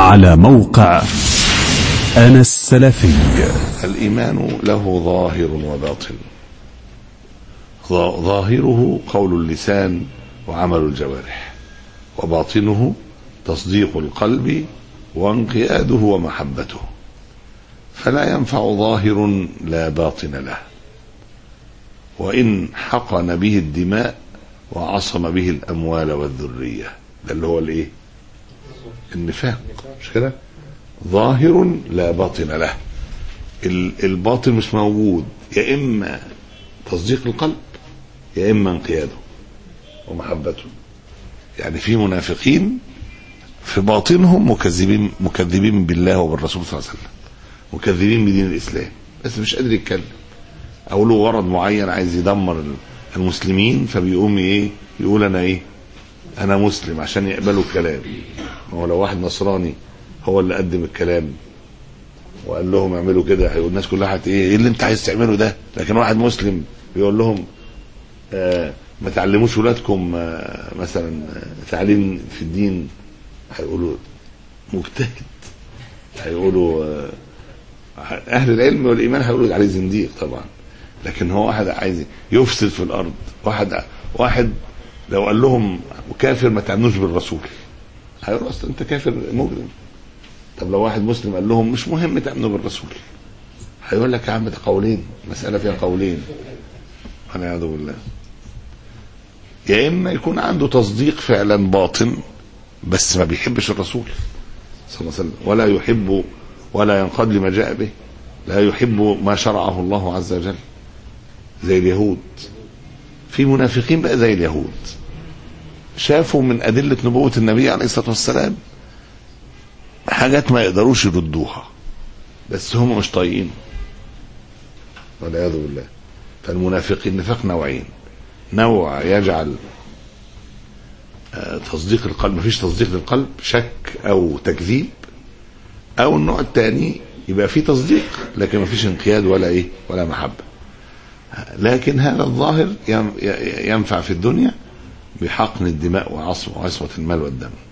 على موقع أنا السلفي الإيمان له ظاهر وباطن ظا- ظاهره قول اللسان وعمل الجوارح وباطنه تصديق القلب وانقياده ومحبته فلا ينفع ظاهر لا باطن له وإن حقن به الدماء وعصم به الأموال والذرية ده اللي هو الإيه النفاق مش كده ظاهر لا باطن له ال- الباطن مش موجود يا اما تصديق القلب يا اما انقياده ومحبته يعني في منافقين في باطنهم مكذبين مكذبين بالله وبالرسول صلى الله عليه وسلم مكذبين بدين الاسلام بس مش قادر يتكلم او له غرض معين عايز يدمر المسلمين فبيقوم ايه يقول انا ايه انا مسلم عشان يقبلوا الكلام ما هو لو واحد نصراني هو اللي قدم الكلام وقال لهم اعملوا كده هيقول الناس كلها هت ايه ايه اللي انت عايز تعمله ده لكن واحد مسلم بيقول لهم آه ما تعلموش ولادكم آه مثلا آه، تعليم في الدين هيقولوا مجتهد هيقولوا آه اهل العلم والايمان هيقولوا عليه زنديق طبعا لكن هو واحد عايز يفسد في الارض واحد واحد لو قال لهم كافر ما تعنوش بالرسول هيقولوا اصلا انت كافر مجرم طب لو واحد مسلم قال لهم مش مهم تامنوا بالرسول هيقول لك يا عم ده قولين مساله فيها قولين والعياذ بالله يا اما يكون عنده تصديق فعلا باطن بس ما بيحبش الرسول صلى الله عليه وسلم ولا يحب ولا ينقاد لما جاء به لا يحب ما شرعه الله عز وجل زي اليهود في منافقين بقى زي اليهود شافوا من أدلة نبوة النبي عليه الصلاة والسلام حاجات ما يقدروش يردوها بس هم مش طايقين والعياذ بالله فالمنافقين نفاق نوعين نوع يجعل آه، تصديق القلب مفيش تصديق للقلب شك او تكذيب او النوع الثاني يبقى فيه تصديق لكن مفيش انقياد ولا ايه ولا محبه لكن هذا الظاهر ين- ينفع في الدنيا بحقن الدماء وعصم وعصمه المال والدم